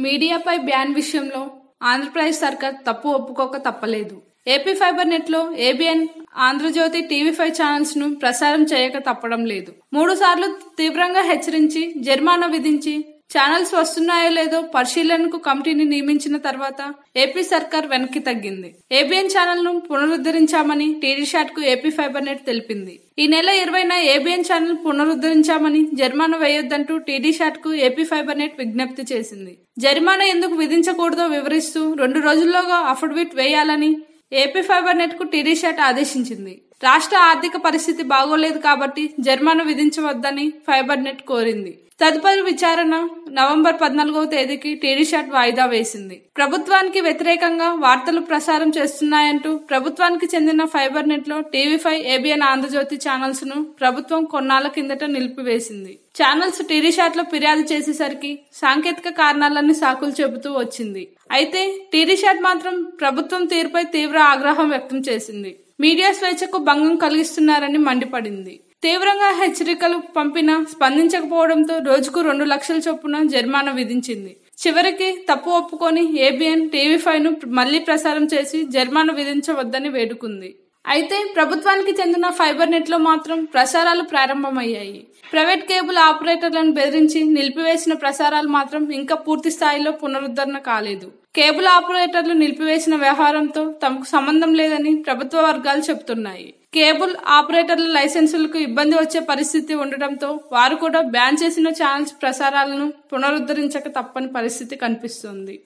మీడియాపై ban విషయంలో ఆంధ్రప్రదేశ్ సర్కార్ తప్పు ఒప్పుకోక తప్పలేదు ఏపీ ఫైబర్ నెట్ లో ABN Andhrajyothy TV five channels ను ప్రసారం చేయక తప్పడం లేదు మూడు సార్లు తీవ్రంగా హెచ్చరించి జరిమానా విధించి ఛానల్స్ వస్తున్నాయో లేదో పరిశీలనకు కమిటీని నియమించిన తర్వాత ఏపీ సర్కార్ వెనక్కి తగ్గింది ఏబిఎన్ ఛానల్ ను పునరుద్ధరించామని టీడీ షాట్ కు ఏపీ ఫైబర్ నెట్ తెలిపింది ఈ నెల ఇరవైన ఏబిఎన్ ఛానల్ పునరుద్ధరించామని జరిమానా వేయొద్దంటూ టీడీ షాట్ కు ఏపీ ఫైబర్ నెట్ విజ్ఞప్తి చేసింది జరిమానా ఎందుకు విధించకూడదో వివరిస్తూ రెండు రోజుల్లోగా అఫిడవిట్ వేయాలని ఏపీ ఫైబర్ నెట్ కు టీడీ షాట్ ఆదేశించింది రాష్ట్ర ఆర్థిక పరిస్థితి బాగోలేదు కాబట్టి జరిమానా విధించవద్దని ఫైబర్ నెట్ కోరింది తదుపరి విచారణ నవంబర్ పద్నాలుగవ తేదీకి టీడీ షాట్ వాయిదా వేసింది ప్రభుత్వానికి వ్యతిరేకంగా వార్తలు ప్రసారం చేస్తున్నాయంటూ ప్రభుత్వానికి చెందిన ఫైబర్ నెట్ లో TV five ABN Andhrajyothy channels ను ప్రభుత్వం కొన్నాళ్ల కిందట నిలిపివేసింది ఛానల్స్ టీడీ షాట్ లో ఫిర్యాదు చేసేసరికి సాంకేతిక కారణాలన్నీ సాకులు చెబుతూ వచ్చింది అయితే టీడీ షాట్ మాత్రం ప్రభుత్వం తీరుపై తీవ్ర ఆగ్రహం వ్యక్తం చేసింది మీడియా స్వేచ్ఛకు భంగం కలిగిస్తున్నారని మండిపడింది తీవ్రంగా హెచ్చరికలు పంపినా స్పందించకపోవడంతో రోజుకు రెండు లక్షల చొప్పున జరిమానా విధించింది చివరికి తప్పు ఒప్పుకొని ఏబిఎన్ టీవీ ఫైవ్ ను మళ్లీ ప్రసారం చేసి జరిమానా విధించవద్దని వేడుకుంది అయితే ప్రభుత్వానికి చెందిన ఫైబర్ నెట్ లో మాత్రం ప్రసారాలు ప్రారంభమయ్యాయి ప్రైవేట్ కేబుల్ ఆపరేటర్లను బెదిరించి నిలిపివేసిన ప్రసారాలు మాత్రం ఇంకా పూర్తి స్థాయిలో పునరుద్ధరణ కాలేదు కేబుల్ ఆపరేటర్లు నిలిపివేసిన వ్యవహారంతో తమకు సంబంధం లేదని ప్రభుత్వ వర్గాలు చెబుతున్నాయి కేబుల్ ఆపరేటర్ల లైసెన్సులకు ఇబ్బంది వచ్చే పరిస్థితి ఉండటంతో వారు కూడా బ్యాన్ చేసిన ఛానల్స్ ప్రసారాలను పునరుద్ధరించక తప్పని పరిస్థితి కనిపిస్తుంది